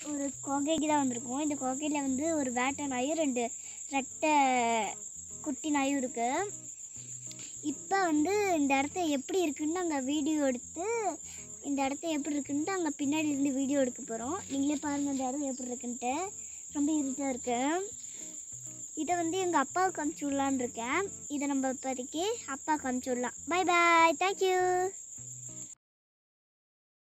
ஒரு குகைக்கு தான் வந்திருக்கோம் இந்த குகையில் வந்து ஒரு வேட்டை நாயும் ரெண்டு ரெட்டை குட்டி நாயும் இருக்கு இப்போ வந்து இந்த இடத்த எப்படி இருக்குன்னு அங்கே வீடியோ எடுத்து இந்த இடத்த எப்படி இருக்குன்ட்டு அங்கே பின்னாடி இருந்து வீடியோ எடுக்க போகிறோம் நீங்களே பாருங்கள் இந்த இடம் எப்படி இருக்குன்ட்டு ரொம்ப இருட்டாக இருக்கு இதை வந்து எங்கள் அப்பாவுக்கு அனுப்பிச்சி விடலான்னு இருக்கேன் இதை நம்ம இப்போதைக்கு அப்பாவுக்கு அனுப்பிச்சி விடலாம் பை பாய் தேங்க்யூ